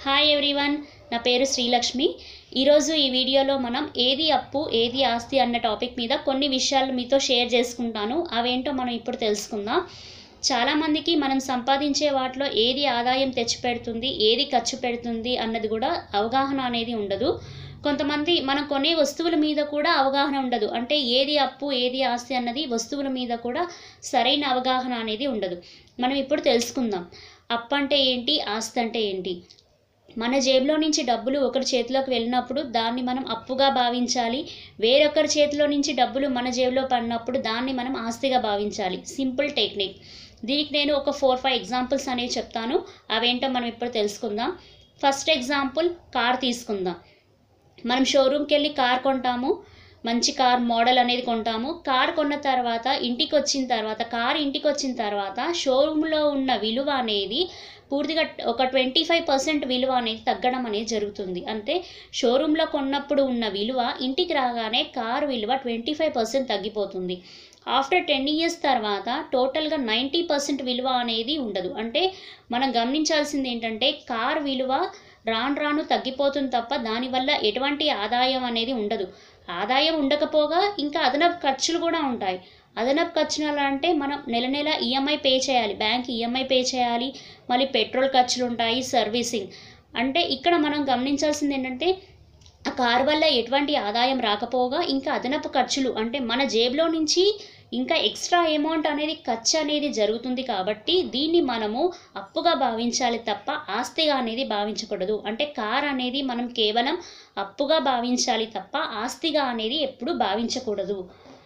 hi everyone నా పేరు శ్రీలక్ష్మి ఈరోజు ఈ వీడియోలో మనం ఏది అప్పు ఏది ఆస్తి అన్న టాపిక్ మీద కొన్ని విషయాలు మీతో షేర్ చేసుకుంటాను అవేంటో మనం ఇప్పుడు తెలుసుకుందాం చాలామందికి మనం సంపాదించే వాటిలో ఏది ఆదాయం తెచ్చిపెడుతుంది ఏది ఖర్చు పెడుతుంది అన్నది కూడా అవగాహన అనేది ఉండదు కొంతమంది మనం కొనే వస్తువుల మీద కూడా అవగాహన ఉండదు అంటే ఏది అప్పు ఏది ఆస్తి అన్నది వస్తువుల మీద కూడా సరైన అవగాహన అనేది ఉండదు మనం ఇప్పుడు తెలుసుకుందాం అప్పు అంటే ఏంటి ఆస్తి అంటే ఏంటి మన జేబులో నుంచి డబ్బులు ఒకరి చేతిలోకి వెళ్ళినప్పుడు దాన్ని మనం అప్పుగా భావించాలి వేరొకరి చేతిలో నుంచి డబ్బులు మన జేబులో పడినప్పుడు దాన్ని మనం ఆస్తిగా భావించాలి సింపుల్ టెక్నిక్ దీనికి నేను ఒక ఫోర్ ఫైవ్ ఎగ్జాంపుల్స్ అనేవి చెప్తాను అవేంటో మనం ఇప్పుడు తెలుసుకుందాం ఫస్ట్ ఎగ్జాంపుల్ కార్ తీసుకుందాం మనం షోరూమ్కి వెళ్ళి కార్ కొంటాము మంచి కార్ మోడల్ అనేది కొంటాము కార్ కొన్న తర్వాత ఇంటికి వచ్చిన తర్వాత కార్ ఇంటికి వచ్చిన తర్వాత షోరూంలో ఉన్న విలువ అనేది పూర్తిగా ఒక ట్వంటీ ఫైవ్ పర్సెంట్ విలువ అనేది తగ్గడం అనేది జరుగుతుంది అంటే షోరూంలో కొన్నప్పుడు ఉన్న విలువ ఇంటికి రాగానే కార్ విలువ ట్వంటీ ఫైవ్ పర్సెంట్ తగ్గిపోతుంది ఆఫ్టర్ టెన్ ఇయర్స్ తర్వాత టోటల్గా నైంటీ పర్సెంట్ విలువ అనేది ఉండదు అంటే మనం గమనించాల్సింది ఏంటంటే కార్ విలువ రాను రాను తగ్గిపోతుంది తప్ప దానివల్ల ఎటువంటి ఆదాయం అనేది ఉండదు ఆదాయం ఉండకపోగా ఇంకా అదనపు ఖర్చులు కూడా ఉంటాయి అదనపు ఖర్చులు అంటే మనం నెల నెల ఈఎంఐ పే చేయాలి బ్యాంక్ ఈఎంఐ పే చేయాలి మళ్ళీ పెట్రోల్ ఖర్చులు ఉంటాయి సర్వీసింగ్ అంటే ఇక్కడ మనం గమనించాల్సింది ఏంటంటే ఆ కార్ వల్ల ఎటువంటి ఆదాయం రాకపోగా ఇంకా అదనపు ఖర్చులు అంటే మన జేబులో నుంచి ఇంకా ఎక్స్ట్రా అమౌంట్ అనేది ఖర్చు అనేది జరుగుతుంది కాబట్టి దీన్ని మనము అప్పుగా భావించాలి తప్ప ఆస్తిగా అనేది భావించకూడదు అంటే కార్ అనేది మనం కేవలం అప్పుగా భావించాలి తప్ప ఆస్తిగా అనేది ఎప్పుడు భావించకూడదు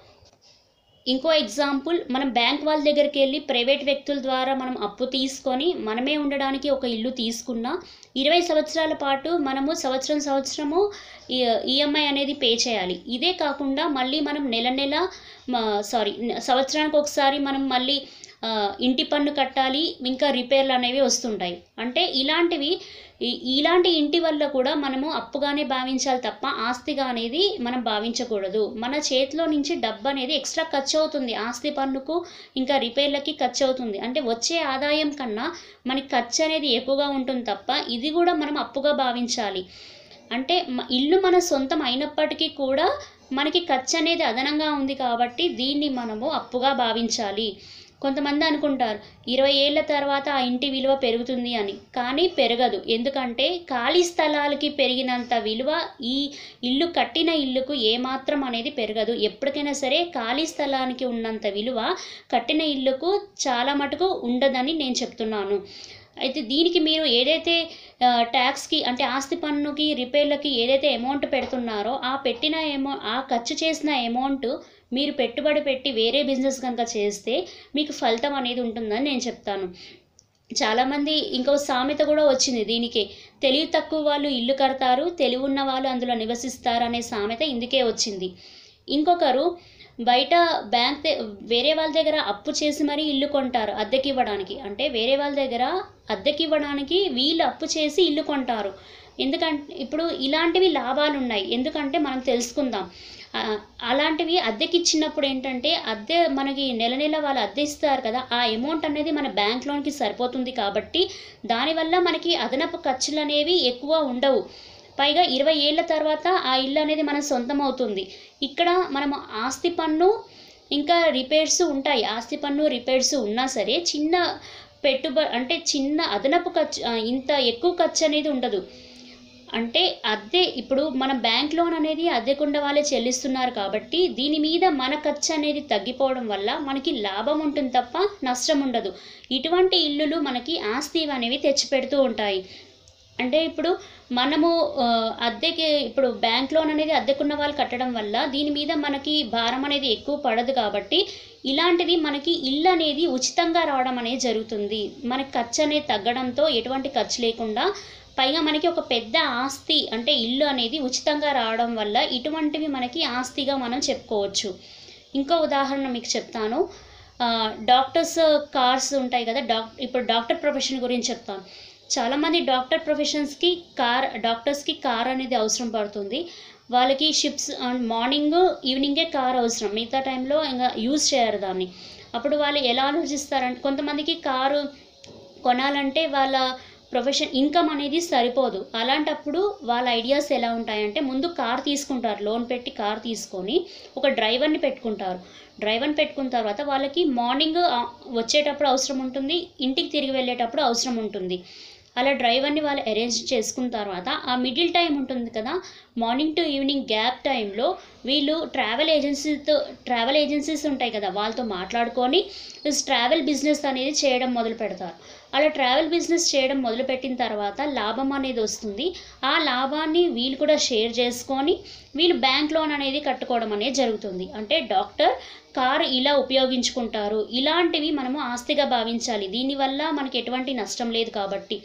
ఇంకో ఎగ్జాంపుల్ మనం బ్యాంక్ వాళ్ళ దగ్గరికి వెళ్ళి ప్రైవేట్ వ్యక్తుల ద్వారా మనం అప్పు తీసుకొని మనమే ఉండడానికి ఒక ఇల్లు తీసుకున్నా ఇరవై సంవత్సరాల పాటు మనము సంవత్సరం సంవత్సరము ఈఎంఐ అనేది పే చేయాలి ఇదే కాకుండా మళ్ళీ మనం నెల నెల సారీ సంవత్సరానికి ఒకసారి మనం మళ్ళీ ఇంటి పన్ను కట్టాలి ఇంకా రిపేర్లు అనేవి వస్తుంటాయి అంటే ఇలాంటివి ఇలాంటి ఇంటి వల్ల కూడా మనము అప్పుగానే భావించాలి తప్ప ఆస్తిగా అనేది మనం భావించకూడదు మన చేతిలో నుంచి డబ్బు అనేది ఎక్స్ట్రా ఖర్చు అవుతుంది ఆస్తి పన్నుకు ఇంకా రిపేర్లకి ఖర్చు అవుతుంది అంటే వచ్చే ఆదాయం కన్నా మనకి ఖర్చు అనేది ఎక్కువగా ఉంటుంది తప్ప ఇది కూడా మనం అప్పుగా భావించాలి అంటే ఇల్లు మన సొంతం అయినప్పటికీ కూడా మనకి ఖర్చు అనేది అదనంగా ఉంది కాబట్టి దీన్ని మనము అప్పుగా భావించాలి కొంతమంది అనుకుంటారు ఇరవై ఏళ్ళ తర్వాత ఆ ఇంటి విలువ పెరుగుతుంది అని కానీ పెరగదు ఎందుకంటే ఖాళీ స్థలాలకి పెరిగినంత విలువ ఈ ఇల్లు కట్టిన ఇల్లుకు ఏమాత్రం అనేది పెరగదు ఎప్పటికైనా సరే ఖాళీ స్థలానికి ఉన్నంత విలువ కట్టిన ఇల్లుకు చాలా మటుకు ఉండదని నేను చెప్తున్నాను అయితే దీనికి మీరు ఏదైతే ట్యాక్స్కి అంటే ఆస్తి పన్నుకి రిపేర్లకి ఏదైతే అమౌంట్ పెడుతున్నారో ఆ పెట్టిన అమౌ ఆ ఖర్చు చేసిన అమౌంట్ మీరు పెట్టుబడి పెట్టి వేరే బిజినెస్ కనుక చేస్తే మీకు ఫలితం అనేది ఉంటుందని నేను చెప్తాను చాలామంది ఇంకో సామెత కూడా వచ్చింది దీనికి తెలివి తక్కువ వాళ్ళు ఇల్లు కడతారు తెలివి ఉన్న వాళ్ళు అందులో నివసిస్తారు అనే సామెత ఇందుకే వచ్చింది ఇంకొకరు బయట బ్యాంక్ వేరే వాళ్ళ దగ్గర అప్పు చేసి మరీ ఇల్లు కొంటారు అద్దెకి ఇవ్వడానికి అంటే వేరే వాళ్ళ దగ్గర అద్దెకి ఇవ్వడానికి వీళ్ళు అప్పు చేసి ఇల్లు కొంటారు ఎందుకంటే ఇప్పుడు ఇలాంటివి లాభాలు ఉన్నాయి ఎందుకంటే మనం తెలుసుకుందాం అలాంటివి అద్దెకి ఇచ్చినప్పుడు ఏంటంటే అద్దె మనకి నెల నెల వాళ్ళు అద్దె ఇస్తారు కదా ఆ అమౌంట్ అనేది మన బ్యాంక్ లోన్కి సరిపోతుంది కాబట్టి దానివల్ల మనకి అదనపు ఖర్చులు అనేవి ఎక్కువ ఉండవు పైగా ఇరవై ఏళ్ళ తర్వాత ఆ ఇల్లు అనేది మన సొంతం అవుతుంది ఇక్కడ మనం ఆస్తి పన్ను ఇంకా రిపేర్స్ ఉంటాయి ఆస్తి పన్ను రిపేర్స్ ఉన్నా సరే చిన్న పెట్టుబడి అంటే చిన్న అదనపు ఖర్చు ఇంత ఎక్కువ ఖర్చు అనేది ఉండదు అంటే అద్దె ఇప్పుడు మన బ్యాంక్ లోన్ అనేది అద్దెకుండ వాళ్ళే చెల్లిస్తున్నారు కాబట్టి దీని మీద మన ఖర్చు అనేది తగ్గిపోవడం వల్ల మనకి లాభం ఉంటుంది తప్ప నష్టం ఉండదు ఇటువంటి ఇల్లులు మనకి ఆస్తి అనేవి తెచ్చిపెడుతూ ఉంటాయి అంటే ఇప్పుడు మనము అద్దెకి ఇప్పుడు బ్యాంక్ లోన్ అనేది అద్దెకున్న వాళ్ళు కట్టడం వల్ల దీని మీద మనకి భారం అనేది ఎక్కువ పడదు కాబట్టి ఇలాంటిది మనకి ఇల్లు అనేది ఉచితంగా రావడం అనేది జరుగుతుంది మనకి ఖర్చు అనేది తగ్గడంతో ఎటువంటి ఖర్చు లేకుండా పైగా మనకి ఒక పెద్ద ఆస్తి అంటే ఇల్లు అనేది ఉచితంగా రావడం వల్ల ఇటువంటివి మనకి ఆస్తిగా మనం చెప్పుకోవచ్చు ఇంకో ఉదాహరణ మీకు చెప్తాను డాక్టర్స్ కార్స్ ఉంటాయి కదా డాక్ ఇప్పుడు డాక్టర్ ప్రొఫెషన్ గురించి చెప్తాను చాలామంది డాక్టర్ ప్రొఫెషన్స్కి కార్ డాక్టర్స్కి కార్ అనేది అవసరం పడుతుంది వాళ్ళకి షిప్స్ మార్నింగ్ ఈవినింగే కార్ అవసరం మిగతా టైంలో ఇంకా యూజ్ చేయరు దాన్ని అప్పుడు వాళ్ళు ఎలా ఆలోచిస్తారంటే కొంతమందికి కారు కొనాలంటే వాళ్ళ ప్రొఫెషన్ ఇన్కమ్ అనేది సరిపోదు అలాంటప్పుడు వాళ్ళ ఐడియాస్ ఎలా ఉంటాయంటే ముందు కార్ తీసుకుంటారు లోన్ పెట్టి కార్ తీసుకొని ఒక డ్రైవర్ని పెట్టుకుంటారు డ్రైవర్ని పెట్టుకున్న తర్వాత వాళ్ళకి మార్నింగ్ ఆ, వచ్చేటప్పుడు అవసరం ఉంటుంది ఇంటికి తిరిగి వెళ్ళేటప్పుడు అవసరం ఉంటుంది అలా డ్రైవర్ని వాళ్ళు అరేంజ్ చేసుకున్న తర్వాత ఆ మిడిల్ టైం ఉంటుంది కదా మార్నింగ్ టు ఈవినింగ్ గ్యాప్ టైంలో వీళ్ళు ట్రావెల్ ఏజెన్సీతో ట్రావెల్ ఏజెన్సీస్ ఉంటాయి కదా వాళ్ళతో మాట్లాడుకొని ట్రావెల్ బిజినెస్ అనేది చేయడం మొదలు పెడతారు అలా ట్రావెల్ బిజినెస్ చేయడం మొదలుపెట్టిన తర్వాత లాభం అనేది వస్తుంది ఆ లాభాన్ని వీళ్ళు కూడా షేర్ చేసుకొని వీళ్ళు బ్యాంక్ లోన్ అనేది కట్టుకోవడం అనేది జరుగుతుంది అంటే డాక్టర్ కారు ఇలా ఉపయోగించుకుంటారు ఇలాంటివి మనము ఆస్తిగా భావించాలి దీనివల్ల మనకి ఎటువంటి నష్టం లేదు కాబట్టి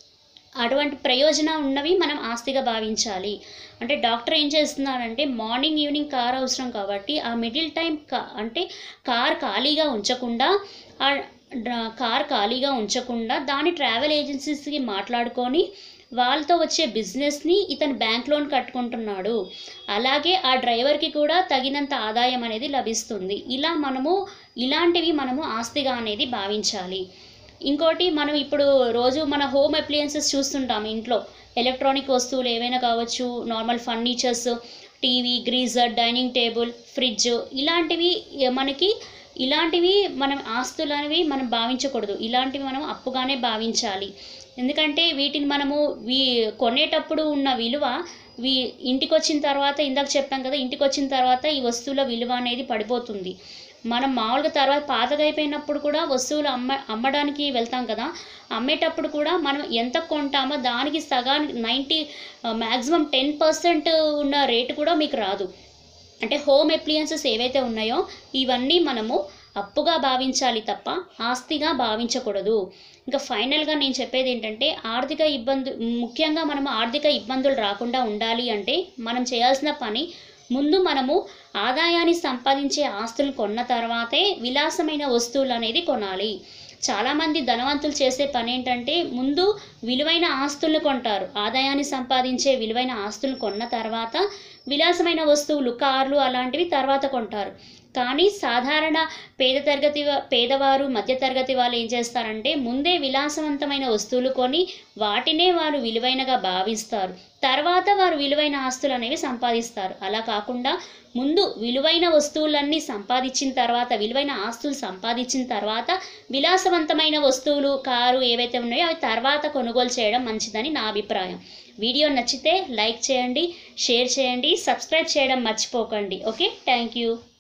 అటువంటి ప్రయోజనం ఉన్నవి మనం ఆస్తిగా భావించాలి అంటే డాక్టర్ ఏం చేస్తున్నారంటే మార్నింగ్ ఈవినింగ్ కార్ అవసరం కాబట్టి ఆ మిడిల్ టైం కా అంటే కార్ ఖాళీగా ఉంచకుండా ఆ డ్ర- కార్ ఖాళీగా ఉంచకుండా దాని ట్రావెల్ ఏజెన్సీస్కి మాట్లాడుకొని వాళ్ళతో వచ్చే బిజినెస్ని ఇతను బ్యాంక్ లోన్ కట్టుకుంటున్నాడు అలాగే ఆ డ్రైవర్కి కూడా తగినంత ఆదాయం అనేది లభిస్తుంది ఇలా మనము ఇలాంటివి మనము ఆస్తిగా అనేది భావించాలి ఇంకోటి మనం ఇప్పుడు రోజు మన హోమ్ అప్లియన్సెస్ చూస్తుంటాం ఇంట్లో ఎలక్ట్రానిక్ వస్తువులు ఏవైనా కావచ్చు normal furnitures TV geyser dining table fridge ఇలాంటివి ఏ, మనకి ఇలాంటివి మనం ఆస్తులు అనేవి మనం భావించకూడదు ఇలాంటివి మనం అప్పుగానే భావించాలి ఎందుకంటే వీటిని మనము వీ కొనేటప్పుడు ఉన్న విలువ వీ ఇంటికి వచ్చిన తర్వాత ఇందాక చెప్పాం కదా ఇంటికి వచ్చిన తర్వాత ఈ వస్తువుల విలువ అనేది పడిపోతుంది మనం మామూలుగా తర్వాత పాతగా అయిపోయినప్పుడు కూడా వస్తువులు అమ్మ అమ్మడానికి వెళ్తాం కదా అమ్మేటప్పుడు కూడా మనం ఎంత కొంటామో దానికి సగానికి నైంటీ మ్యాక్సిమం టెన్ పర్సెంట్ ఉన్న రేటు కూడా మీకు రాదు అంటే హోమ్ అప్లియన్సెస్ ఏవైతే ఉన్నాయో ఇవన్నీ మనము అప్పుగా భావించాలి తప్ప ఆస్తిగా భావించకూడదు ఇంకా ఫైనల్గా నేను చెప్పేది ఏంటంటే ఆర్థిక ఇబ్బంది ముఖ్యంగా మనము ఆర్థిక ఇబ్బందులు రాకుండా ఉండాలి అంటే మనం చేయాల్సిన పని ముందు మనము ఆదాయాన్ని సంపాదించే ఆస్తులు కొన్న తర్వాతే విలాసమైన వస్తువులు అనేది కొనాలి చాలామంది ధనవంతులు చేసే పని ఏంటంటే ముందు విలువైన ఆస్తులను కొంటారు ఆదాయాన్ని సంపాదించే విలువైన ఆస్తులను కొన్న తర్వాత విలాసమైన వస్తువులు కార్లు అలాంటివి తర్వాత కొంటారు కానీ సాధారణ పేద తరగతి వా- పేదవారు మధ్యతరగతి వాళ్ళు ఏం చేస్తారంటే ముందే విలాసవంతమైన వస్తువులు కొని వాటినే వారు విలువైనగా భావిస్తారు తర్వాత వారు విలువైన ఆస్తులు అనేవి సంపాదిస్తారు అలా కాకుండా ముందు విలువైన వస్తువులన్నీ సంపాదించిన తర్వాత విలువైన ఆస్తులు సంపాదించిన తర్వాత విలాసవంతమైన వస్తువులు కారు ఏవైతే ఉన్నాయో అవి తర్వాత కొనుగోలు చేయడం మంచిదని నా అభిప్రాయం వీడియో నచ్చితే లైక్ చేయండి షేర్ చేయండి సబ్స్క్రైబ్ చేయడం మర్చిపోకండి ఓకే థ్యాంక్ యూ